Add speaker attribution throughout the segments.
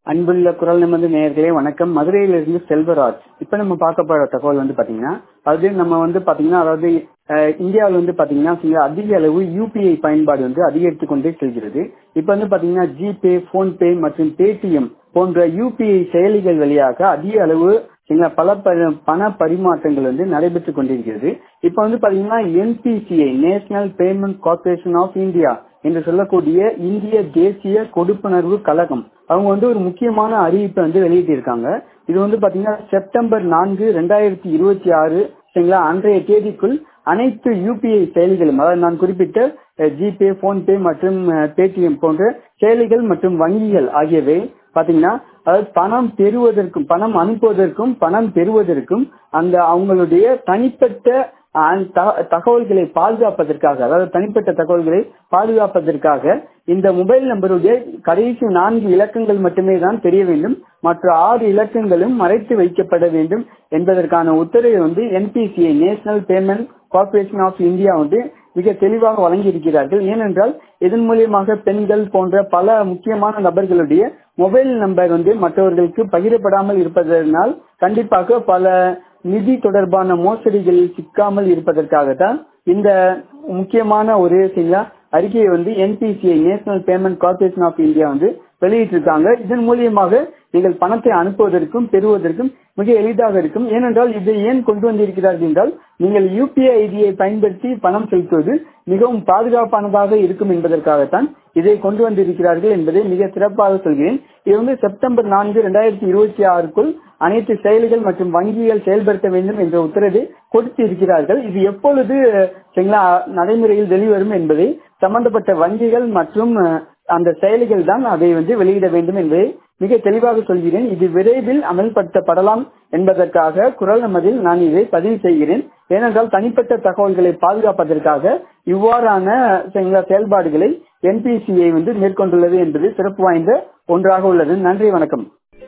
Speaker 1: அன்புள்ள குரல் நிமிர்ந்த நேயர்களே வணக்கம் மதுரையிலிருந்து செல்வராஜ் இப்ப நம்ம பார்க்க போற தகவல் வந்து பாத்தீங்கன்னா அதாவது நம்ம வந்து பாத்தீங்கன்னா அதாவது அஹ், இந்தியாவில் வந்து பாத்தீங்கன்னா சில அதிக அளவு யூபிஐ பயன்பாடு வந்து அதிகரித்து கொண்டே செல்கிறது இப்ப வந்து பாத்தீங்கன்னா ஜிபே போன்பே மற்றும் பேடிஎம் போன்ற யூபிஐ செயலிகள் வழியாக அதிக அளவு சரிங்களா பல ப- பண பரிமாற்றங்கள் வந்து நடைபெற்றுக் கொண்டிருக்கிறது இப்ப வந்து பாத்தீங்கன்னா NPCI national payment corporation of India என்று சொல்லக்கூடிய இந்திய தேசிய கொடுப்பனர்வு கழகம் அவங்க வந்து ஒரு முக்கியமான அறிவிப்பை வந்து வெளியிட்டிருக்காங்க இது வந்து பாத்தீங்கன்னா செப்டம்பர் நான்கு ரெண்டாயிரத்தி இருபத்தி ஆறு சரிங்களா அன்றைய தேதிக்குள் அனைத்து யூபிஐ செயலிகளும் அதாவது நான் குறிப்பிட்ட அஹ், ஜிபே போன்பே மற்றும் அஹ், பேடிஎம் போன்ற செயலிகள் மற்றும் வங்கிகள் ஆகியவை பாத்தீங்கன்னா அதாவது பணம் பெறுவதற்கும் பணம் அனுப்புவதற்கும் பணம் பெறுவதற்கும் அந்த அவங்களுடைய தனிப்பட்ட அஹ், த- தகவல்களை பாதுகாப்பதற்காக அதாவது தனிப்பட்ட தகவல்களை பாதுகாப்பதற்காக இந்த மொபைல் நம்பருடைய கடைசி நான்கு இலக்கங்கள் மட்டுமே தான் தெரிய வேண்டும் மற்ற ஆறு இலக்கங்களும் மறைத்து வைக்கப்பட வேண்டும் என்பதற்கான உத்தரவை வந்து NPCI national payment corporation of India வந்து மிக தெளிவாக வழங்கி இருக்கிறார்கள் ஏனென்றால் இதன் மூலியமாக பெண்கள் போன்ற பல முக்கியமான நபர்களுடைய மொபைல் நம்பர் வந்து மற்றவர்களுக்கு பகிரப்படாமல் இருப்பதனால் கண்டிப்பாக பல நிதி தொடர்பான மோசடிகளில் சிக்காமல் இருப்பதற்காகத்தான் இந்த முக்கியமான ஒரு சில அறிக்கையை வந்து NPCI national payment corporation of India வந்து வெளியிட்டிருக்காங்க இதன் மூலியமாக நீங்கள் பணத்தை அனுப்புவதற்கும் பெறுவதற்கும் மிக எளிதாக இருக்கும் ஏனென்றால் இதை ஏன் கொண்டு வந்திருக்கிறார்கள் என்றால் நீங்கள் யூபிஐ ஐடியை பயன்படுத்தி பணம் செலுத்துவது மிகவும் பாதுகாப்பானதாக இருக்கும் என்பதற்காகத்தான் இதை கொண்டு வந்திருக்கிறார்கள் என்பதை மிக சிறப்பாக சொல்கிறேன் இது வந்து செப்டம்பர் நான்கு இரண்டாயிரத்தி இருபத்தி ஆறுக்குள் அனைத்து செயலிகள் மற்றும் வங்கிகள் செயல்படுத்த வேண்டும் என்ற உத்தரவை கொடுத்து இருக்கிறார்கள் இது எப்பொழுது அஹ், சரிங்களா நடைமுறையில் வெளிவரும் என்பதை சம்பந்தப்பட்ட வங்கிகள் மற்றும் அஹ், அந்த செயலிகள் தான் அதை வந்து வெளியிட வேண்டும் என்பதை மிக தெளிவாக சொல்கிறேன் இது விரைவில் அமல்படுத்தப்படலாம் என்பதற்காக குரல் நமதில் நான் இதை பதிவு செய்கிறேன் ஏனென்றால் தனிப்பட்ட தகவல்களை பாதுகாப்பதற்காக இவ்வாறான சரிங்களா, செயல்பாடுகளை என்பிசிஐ வந்து மேற்கொண்டுள்ளது என்பது சிறப்பு வாய்ந்த ஒன்றாக உள்ளது நன்றி வணக்கம்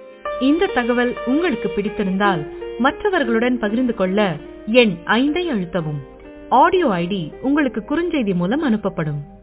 Speaker 2: இந்த தகவல் உங்களுக்கு பிடித்திருந்தால் மற்றவர்களுடன் பகிர்ந்து கொள்ள எண் ஐந்தை அழுத்தவும் ஆடியோ ஐடி உங்களுக்கு குறுஞ்செய்தி மூலம் அனுப்பப்படும்